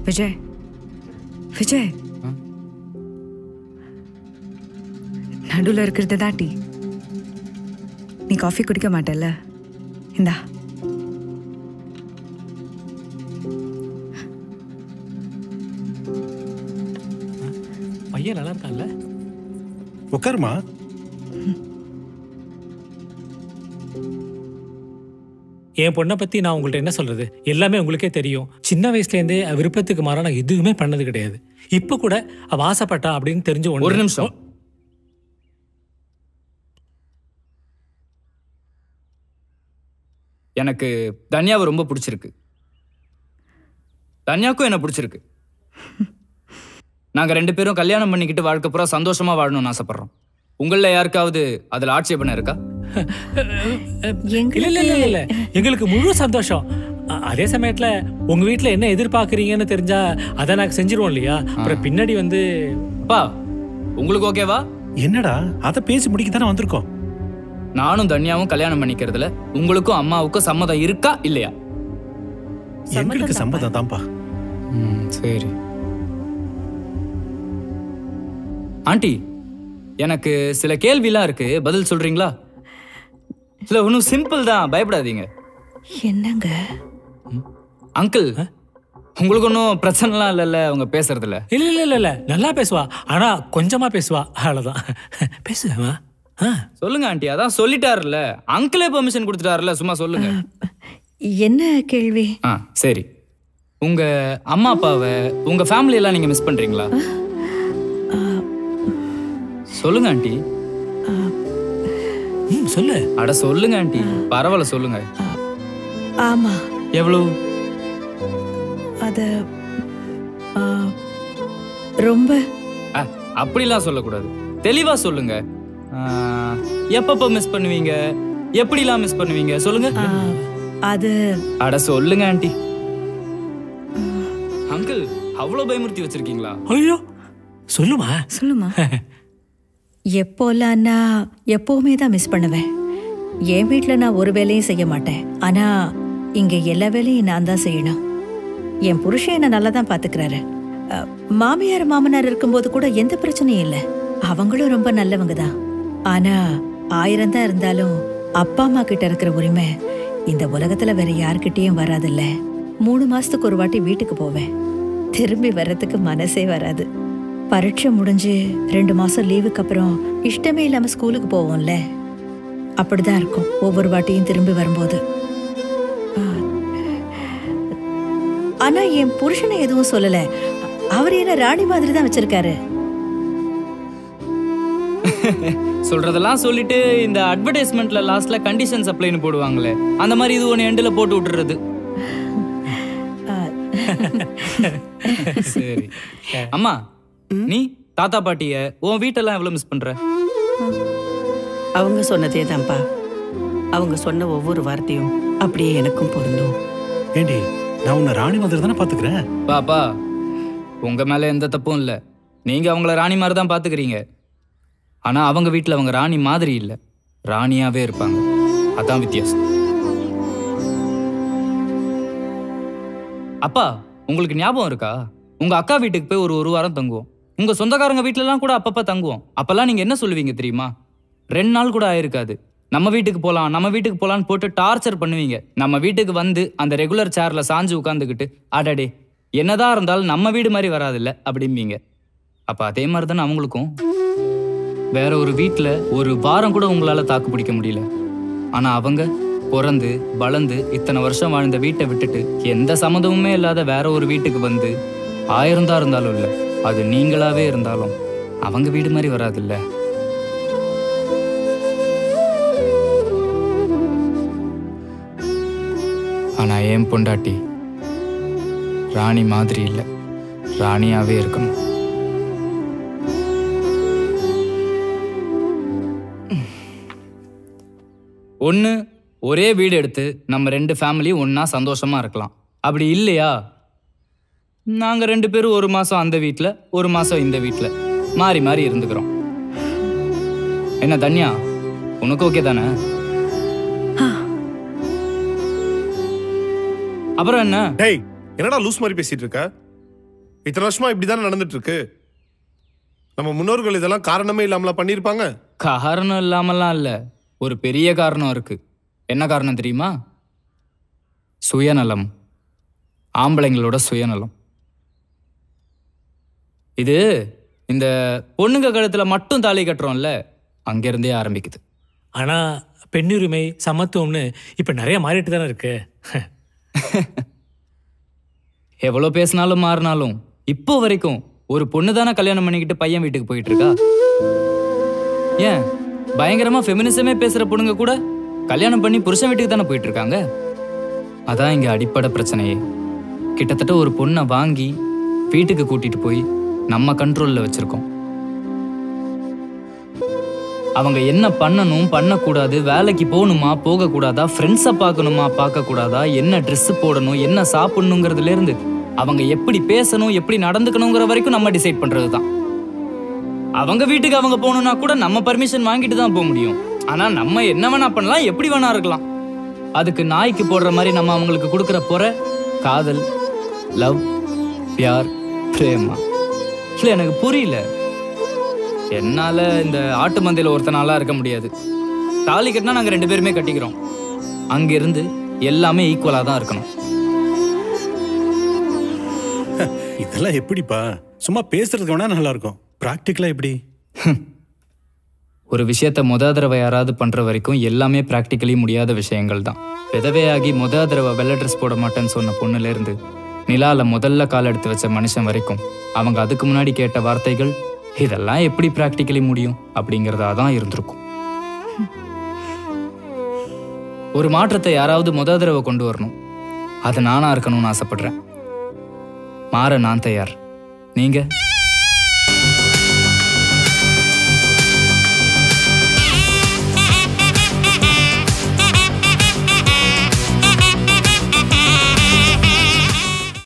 விஜய் விஜய் நடுவில் இருக்கிறது தான் டீ நீ காஃபி குடிக்க மாட்டல்ல இந்தா பையன் நல்லா இருக்கான்ல உட்காருமா என் பொண்ணை பத்தி நான் உங்கள்ட்ட என்ன சொல்றது எல்லாமே உங்களுக்கே தெரியும் சின்ன வயசுலேருந்தே அவ விருப்பத்துக்கு மாற நான் எதுவுமே பண்ணது கிடையாது இப்ப கூட அவ ஆசைப்பட்டா அப்படின்னு தெரிஞ்சு ஒரு நிமிஷம் எனக்கு தன்யாவை ரொம்ப பிடிச்சிருக்கு தன்யாக்கும் என்ன பிடிச்சிருக்கு நாங்க ரெண்டு பேரும் கல்யாணம் பண்ணிக்கிட்டு வாழ்க்கை பூரா சந்தோஷமா வாழணும்னு ஆசைப்படுறோம் உங்கள யாருக்காவது அதுல ஆட்சேபனை இருக்கா இல்ல இல்ல இல்ல இல்ல எங்களுக்கு முழு சந்தோஷம் அ- அதே சமயத்துல உங்க வீட்ல என்ன எதிர்பார்க்கறீங்கன்னு தெரிஞ்சா அதை நாங்க செஞ்சிருவோம் இல்லையா அப்புறம் பின்னாடி வந்து அப்பா உங்களுக்கு ஓகேவா என்னடா அதை பேசி முடிக்க தானே வந்திருக்கோம் நானும் தன்யாவும் கல்யாணம் பண்ணிக்கிறதுல உங்களுக்கும் அம்மாவுக்கும் சம்மதம் இருக்கா இல்லையா எங்களுக்கு சம்மதம் தான்ப்பா சரி ஆண்டி எனக்கு சில கேள்விலாம் இருக்கு பதில் சொல்றீங்களா இல்ல ஒன்றும் சிம்பிள் தான் பயப்படாதீங்க என்னங்க அங்கிள் உங்களுக்கு ஒன்றும் பிரச்சனைலாம் இல்லைல்ல அவங்க பேசுறதுல இல்ல இல்ல இல்ல இல்ல நல்லா பேசுவா ஆனா கொஞ்சமா பேசுவா அவ்வளவுதான் பேசுவேமா சொல்லுங்க ஆண்டி அதான் சொல்லிட்டாருல்ல அங்கிளே பெர்மிஷன் கொடுத்துட்டாருல்ல சும்மா சொல்லுங்க என்ன கேள்வி ஆ சரி உங்க அம்மா அப்பாவை உங்க ஃபேமிலி எல்லாம் நீங்க மிஸ் பண்றீங்களா சொல்லுங்க ஆண்டி சொல்லு அட சொல்லுங்க ஆண்டி பரவாயில்ல சொல்லுங்க ஆமா எவ்வளவு அது ஆ, ரொம்ப ஆ, அப்படிலாம் சொல்லக்கூடாது தெளிவா சொல்லுங்க ஆ, எப்பப்ப மிஸ் பண்ணுவீங்க எப்படிலாம் மிஸ் பண்ணுவீங்க சொல்லுங்க அது அட சொல்லுங்க ஆண்டி அங்கிள் அவ்வளவு பயமுறுத்தி வச்சிருக்கீங்களா ஐயோ சொல்லுமா சொல்லுமா எப்போல்லாம் நான் எப்பவுமே தான் மிஸ் பண்ணுவேன் என் வீட்டில் நான் ஒரு வேலையும் செய்ய மாட்டேன் ஆனா இங்க எல்லா வேலையும் நான் தான் செய்யணும் என் புருஷன் என்ன நல்லா தான் பாத்துக்கிறாரு அஹ், மாமியார் மாமனார் இருக்கும்போது கூட எந்த பிரச்சனையும் இல்லை அவங்களும் ரொம்ப நல்லவங்க தான் ஆனா ஆயிரம் தான் இருந்தாலும் அப்பா அம்மா கிட்ட இருக்கிற உரிமை இந்த உலகத்துல வேற யார்கிட்டயும் வராதுல்ல மூணு மாசத்துக்கு ஒரு வாட்டி வீட்டுக்கு போவேன் திரும்பி வர்றதுக்கு மனசே வராது பரீட்சை முடிஞ்சு ரெண்டு மாசம் லீவுக்கு அப்புறம் இஷ்டமே இல்லாம ஸ்கூலுக்கு போவோம்ல அப்படிதான் இருக்கும் ஒவ்வொரு வாட்டியும் திரும்பி வரும்போது ஆ. ஆனா என் புருஷனை எதுவும் சொல்லல அவர் என்ன ராணி மாதிரி தான் வச்சிருக்காரு சொல்றதெல்லாம் சொல்லிட்டு இந்த அட்வர்டைஸ்மெண்ட்ல லாஸ்ட்ல கண்டிஷன்ஸ் அப்ளைன்னு போடுவாங்களே அந்த மாதிரி இது ஒன்று எண்டில் போட்டு விட்டுறது சரி அம்மா நீ தாத்தா பாட்டிய உன் வீட்டெல்லாம் எவ்வளவு மிஸ் பண்ற அவங்க சொன்னதே தான்ப்பா அவங்க சொன்ன ஒவ்வொரு வார்த்தையும் அப்படியே எனக்கும் பொருந்தும் ஏண்டி நான் உன்னை ராணி மாதிரி தானே பாத்துக்கிறேன் பாப்பா உங்க மேல எந்த தப்பும் இல்ல நீங்க அவங்கள ராணி மாதிரி தான் பாத்துக்கிறீங்க ஆனா அவங்க வீட்ல அவங்க ராணி மாதிரி இல்ல ராணியாவே இருப்பாங்க அதான் வித்தியாசம் அப்பா உங்களுக்கு ஞாபகம் இருக்கா உங்க அக்கா வீட்டுக்கு போய் ஒரு ஒரு வாரம் தங்குவோம் உங்க சொந்தக்காரங்க வீட்லலாம் கூட அப்பப்ப தங்குவோம் அப்பெல்லாம் நீங்க என்ன சொல்லுவீங்க தெரியுமா ரெண்டு நாள் கூட ஆயிருக்காது நம்ம வீட்டுக்கு போலாம் நம்ம வீட்டுக்கு போலான்னு போட்டு டார்ச்சர் பண்ணுவீங்க நம்ம வீட்டுக்கு வந்து அந்த ரெகுலர் சேர்ல சாஞ்சு உட்காந்துக்கிட்டு அடடே என்னதான் இருந்தாலும் நம்ம வீடு மாதிரி வராதுல்ல அப்படிம்பீங்க அப்ப அதே மாதிரி தானே அவங்களுக்கும் வேற ஒரு வீட்ல ஒரு வாரம் கூட உங்களால தாக்கு பிடிக்க முடியல ஆனா அவங்க பிறந்து வளர்ந்து இத்தனை வருஷம் வாழ்ந்த வீட்டை விட்டுட்டு எந்த சம்மந்தமுமே இல்லாத வேற ஒரு வீட்டுக்கு வந்து ஆயிரம் தான் இருந்தாலும் இல்ல அது நீங்களாவே இருந்தாலும் அவங்க வீடு மாதிரி வராதுல்ல ஆனா ஏன் பொண்டாட்டி ராணி மாதிரி இல்ல ராணியாவே இருக்கணும் ஒன்று ஒரே வீடு எடுத்து நம்ம ரெண்டு ஃபேமிலியும் ஒன்றா சந்தோஷமா இருக்கலாம் அப்படி இல்லையா நாங்கள் ரெண்டு பேரும் ஒரு மாதம் அந்த வீட்டில் ஒரு மாதம் இந்த வீட்டில் மாறி மாறி இருந்துக்கிறோம் என்ன தன்யா உனக்கு ஓகே தானே அப்புறம் என்ன டேய் என்னடா லூஸ் மாதிரி பேசிட்டு இருக்க இத்தனை வருஷமா இப்படிதான் நடந்துட்டு இருக்கு நம்ம முன்னோர்கள் இதெல்லாம் காரணமே இல்லாமலா பண்ணியிருப்பாங்க காரணம் இல்லாமலாம் இல்ல ஒரு பெரிய காரணம் இருக்கு என்ன காரணம் தெரியுமா சுயநலம் ஆம்பளைங்களோட சுயநலம் இது இந்த பொண்ணுங்க கழுத்துல மட்டும் தாலி கட்டுறோம்ல அங்கிருந்தே ஆரம்பிக்குது ஆனா பெண்ணுரிமை சமத்துவம்னு இப்ப நிறைய மாறிட்டு தானே இருக்கு எவ்வளோ பேசினாலும் மாறினாலும் இப்போ வரைக்கும் ஒரு பொண்ணு தானே கல்யாணம் பண்ணிக்கிட்டு பையன் வீட்டுக்கு போயிட்டு இருக்கா ஏன் பயங்கரமா ஃபெமினிசமே பேசுற பொண்ணுங்க கூட கல்யாணம் பண்ணி புருஷன் வீட்டுக்கு தானே போயிட்டு இருக்காங்க அதான் இங்க அடிப்படை பிரச்சனையே கிட்டத்தட்ட ஒரு பொண்ணை வாங்கி வீட்டுக்கு கூட்டிட்டு போய் நம்ம கண்ட்ரோல்ல வச்சிருக்கோம் அவங்க என்ன பண்ணணும் பண்ணக்கூடாது வேலைக்கு போகணுமா போகக்கூடாதா ஃப்ரெண்ட்ஸை பார்க்கணுமா பார்க்கக்கூடாதா என்ன ட்ரெஸ் போடணும் என்ன சாப்பிடணுங்கிறதுல இருந்து அவங்க எப்படி பேசணும் எப்படி நடந்துக்கணுங்கிற வரைக்கும் நம்ம டிசைட் பண்றது தான் அவங்க வீட்டுக்கு அவங்க போகணும்னா கூட நம்ம பர்மிஷன் வாங்கிட்டு தான் போக முடியும் ஆனா நம்ம என்ன வேணா பண்ணலாம் எப்படி வேணா இருக்கலாம் அதுக்கு நாய்க்கு போடுற மாதிரி நம்ம அவங்களுக்கு கொடுக்குற பொறை காதல் லவ் பியார் பிரேமா இல்லை எனக்கு புரியல என்னால இந்த ஆட்டு மந்தையில ஒருத்தனாலா இருக்க முடியாது தாலி கட்டினா நாங்க ரெண்டு பேருமே கட்டிக்கிறோம் அங்கிருந்து எல்லாமே ஈக்குவலா தான் இருக்கணும் இதெல்லாம் எப்படிப்பா சும்மா பேசுறதுக்கு வேணா நல்லா இருக்கும் ப்ராக்டிக்கலா எப்படி ஒரு விஷயத்த முத தடவை யாராவது பண்ற வரைக்கும் எல்லாமே ப்ராக்டிக்கலி முடியாத விஷயங்கள் தான் விதவையாகி முத தடவை வெள்ளை ட்ரெஸ் போட மாட்டேன்னு சொன்ன பொண்ணுல இருந்து நிலால முதல்ல கால் எடுத்து வச்ச மனுஷன் வரைக்கும் அவங்க அதுக்கு முன்னாடி கேட்ட வார்த்தைகள் இதெல்லாம் எப்படி ப்ராக்டிக்கலி முடியும் அப்படிங்கிறதா தான் இருந்திருக்கும் ஒரு மாற்றத்தை யாராவது முத தடவை கொண்டு வரணும் அது நானா இருக்கணும்னு ஆசைப்படுறேன் மாற நான் தயார் நீங்க